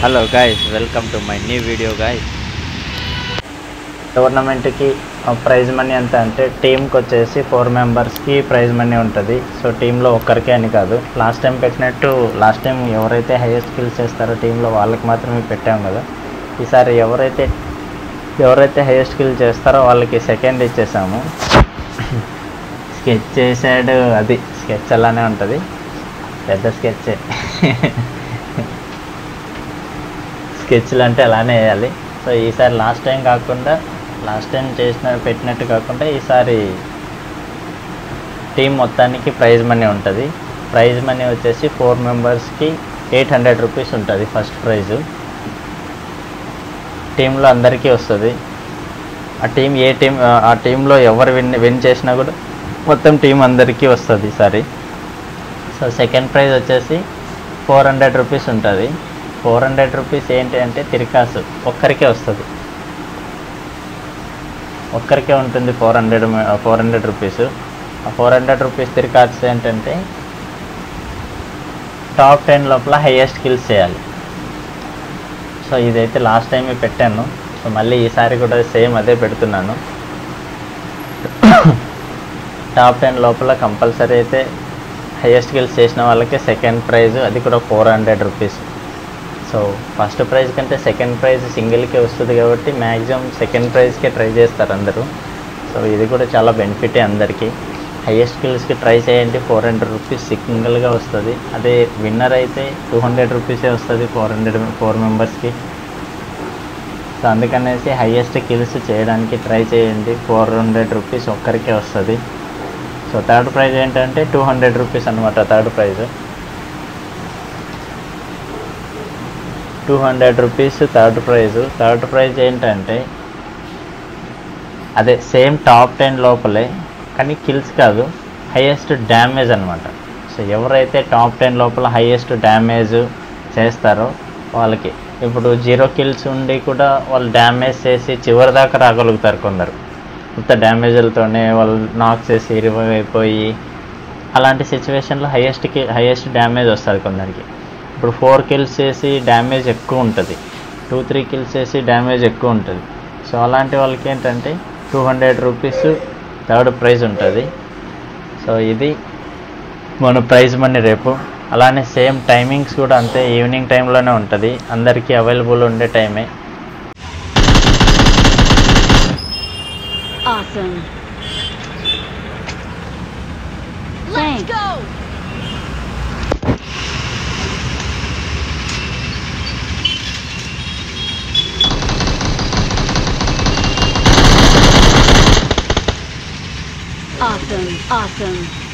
Hello guys welcome to my new video guys టోర్నమెంట్కి prize money ఎంత అంటే టీంకి వచ్చేసి ఫోర్ మెంబర్స్కి ప్రైజ్ మనీ ఉంటుంది సో టీంలో ఒక్కరికే అని కాదు లాస్ట్ టైం పెట్టినట్టు లాస్ట్ టైం ఎవరైతే హైయెస్ట్ స్కిల్స్ చేస్తారో టీంలో వాళ్ళకి మాత్రమే పెట్టాం కదా ఈసారి ఎవరైతే ఎవరైతే హైయెస్ట్ స్కిల్ చేస్తారో వాళ్ళకి సెకండ్ ఇచ్చేసాము స్కెచ్ చేసాడు అది స్కెచ్ అలానే ఉంటుంది పెద్ద స్కెచ్చే స్కెచ్లు అంటే అలానే వేయాలి సో ఈసారి లాస్ట్ టైం కాకుండా లాస్ట్ టైం చేసిన పెట్టినట్టు కాకుండా ఈసారి టీం మొత్తానికి ప్రైజ్ మనీ ఉంటుంది ప్రైజ్ మనీ వచ్చేసి ఫోర్ మెంబర్స్కి ఎయిట్ హండ్రెడ్ రూపీస్ ఉంటుంది ఫస్ట్ ప్రైజు టీంలో అందరికీ వస్తుంది ఆ టీం ఏ టీం ఆ టీంలో ఎవరు విన్ విన్ చేసినా కూడా మొత్తం టీం అందరికీ వస్తుంది ఈసారి సో సెకండ్ ప్రైజ్ వచ్చేసి ఫోర్ హండ్రెడ్ రూపీస్ ఉంటుంది ఫోర్ హండ్రెడ్ రూపీస్ ఏంటి అంటే తిరికాసు ఒక్కరికే వస్తుంది ఒక్కరికే ఉంటుంది four hundred four hundred rupees ఆ ఫోర్ హండ్రెడ్ రూపీస్ తిరికాసు ఏంటంటే టాప్ టెన్ లోపల హైయెస్ట్ కిల్స్ చేయాలి సో ఇదైతే లాస్ట్ టైం పెట్టాను సో మళ్ళీ ఈసారి కూడా సేమ్ అదే పెడుతున్నాను టాప్ టెన్ లోపల కంపల్సరీ అయితే హైయెస్ట్ కిల్స్ చేసిన వాళ్ళకి సెకండ్ ప్రైజ్ అది కూడా four hundred rupees so first praise కంటే సెకండ్ ప్రైజ్ సింగిల్కే వస్తుంది కాబట్టి మ్యాక్సిమం సెకండ్ ప్రైజ్కే ట్రై చేస్తారు అందరూ సో ఇది కూడా చాలా బెనిఫిటే అందరికీ హైయెస్ట్ స్కిల్స్కి ట్రై చేయండి ఫోర్ హండ్రెడ్ రూపీస్ సింగిల్గా వస్తుంది అదే విన్నర్ అయితే టూ హండ్రెడ్ రూపీసే వస్తుంది ఫోర్ హండ్రెడ్ ఫోర్ మెంబర్స్కి సో అందుకనేసి హైయెస్ట్ కిల్స్ చేయడానికి ట్రై చేయండి ఫోర్ హండ్రెడ్ రూపీస్ ఒక్కరికే వస్తుంది సో థర్డ్ ప్రైజ్ ఏంటంటే టూ హండ్రెడ్ రూపీస్ అనమాట third prize two hundred rupees third prize third prize ఏంటంటే అదే సేమ్ టాప్ టెన్ లోపలే కానీ కిల్స్ కాదు హైయెస్ట్ డ్యామేజ్ అనమాట సో ఎవరైతే టాప్ టెన్ లోపల హైయెస్ట్ డ్యామేజ్ చేస్తారో వాళ్ళకి ఇప్పుడు జీరో కిల్స్ ఉండి కూడా వాళ్ళు డ్యామేజ్ చేసి చివరి దాకా రాగలుగుతారు కొందరు కొత్త డ్యామేజ్లతోనే వాళ్ళు నాక్ చేసి రివైవ్ అయిపోయి అలాంటి సిచ్యువేషన్లో హైయెస్ట్కి హైయెస్ట్ డ్యామేజ్ వస్తుంది కొందరికి ఇప్పుడు ఫోర్ కిల్స్ చేసి డ్యామేజ్ ఎక్కువ ఉంటుంది టూ త్రీ కిల్స్ చేసి డ్యామేజ్ ఎక్కువ ఉంటుంది సో అలాంటి వాళ్ళకి ఏంటంటే two hundred rupees third prize ఉంటుంది సో ఇది మన ప్రైజ్ మనీ రేపు అలానే సేమ్ టైమింగ్స్ కూడా అంతే ఈవినింగ్ టైంలోనే ఉంటుంది అందరికీ అవైలబుల్ ఉండే టైమే Awesome. Let's Thanks. go! Awesome. Awesome.